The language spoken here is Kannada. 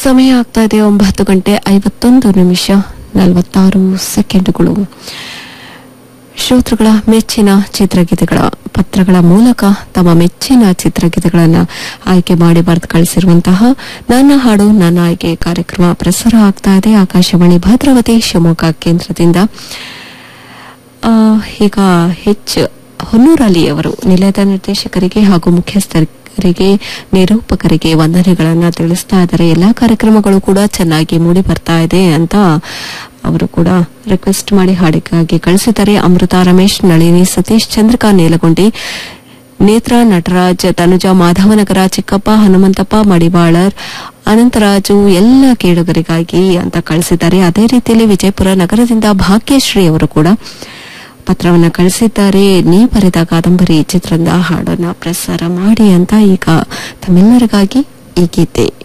ಸಮಯ ಆಗ್ತಾ ಇದೆ ಒಂಬತ್ತು ಗಂಟೆ ಐವತ್ತೊಂದು ನಿಮಿಷ ನಲವತ್ತಾರು ಸೆಕೆಂಡುಗಳು ಶ್ರೋತೃಗಳ ಮೆಚ್ಚಿನ ಚಿತ್ರಗೀತೆಗಳ ಪತ್ರಗಳ ಮೂಲಕ ತಮ್ಮ ಮೆಚ್ಚಿನ ಚಿತ್ರಗೀತೆಗಳನ್ನು ಆಯ್ಕೆ ಮಾಡಿ ಬರೆದು ಕಳಿಸಿರುವಂತಹ ನನ್ನ ಹಾಡು ನನ್ನ ಆಯ್ಕೆ ಕಾರ್ಯಕ್ರಮ ಪ್ರಸಾರ ಆಗ್ತಾ ಇದೆ ಆಕಾಶವಾಣಿ ಭದ್ರಾವತಿ ಶಿವಮೊಗ್ಗ ಕೇಂದ್ರದಿಂದ ಆ, ಈಗ ಹೆಚ್ ಹೊನ್ನೂರಲ್ಲಿ ಅವರು ನಿಲಯದ ನಿರ್ದೇಶಕರಿಗೆ ಹಾಗೂ ಮುಖ್ಯಸ್ಥರಿಗೆ ನಿರೂಪಕರಿಗೆ ವಂದನೆಗಳನ್ನ ತಿಳಿಸ್ತಾ ಇದ್ದಾರೆ ಎಲ್ಲಾ ಕಾರ್ಯಕ್ರಮಗಳು ಕೂಡ ಚೆನ್ನಾಗಿ ಮೂಡಿ ಬರ್ತಾ ಇದೆ ಅಂತ ಅವರು ಕೂಡ ರಿಕ್ವೆಸ್ಟ್ ಮಾಡಿ ಹಾಡಿಗಾಗಿ ಕಳಿಸಿದ್ದಾರೆ ಅಮೃತ ರಮೇಶ್ ನಳಿನಿ ಸತೀಶ್ ಚಂದ್ರಿಕಾ ನೇಲಗೊಂಡಿ ನೇತ್ರ ನಟರಾಜ್ ತನುಜ ಮಾಧವನಗರ ಚಿಕ್ಕಪ್ಪ ಹನುಮಂತಪ್ಪ ಮಡಿವಾಳರ್ ಅನಂತರಾಜು ಎಲ್ಲ ಕೇಳುಗರಿಗಾಗಿ ಅಂತ ಕಳಿಸಿದ್ದಾರೆ ಅದೇ ರೀತಿಯಲ್ಲಿ ವಿಜಯಪುರ ನಗರದಿಂದ ಭಾಗ್ಯಶ್ರೀ ಅವರು ಕೂಡ ಪತ್ರವನ್ನ ಕಳಿಸಿದ್ದಾರೆ ನೀ ಬರೆದ ಕಾದಂಬರಿ ಚಿತ್ರದ ಹಾಡನ್ನ ಪ್ರಸಾರ ಮಾಡಿ ಅಂತ ಈಗ ತಮ್ಮೆಲ್ಲರಿಗಾಗಿ ಈ ಗೀತೆ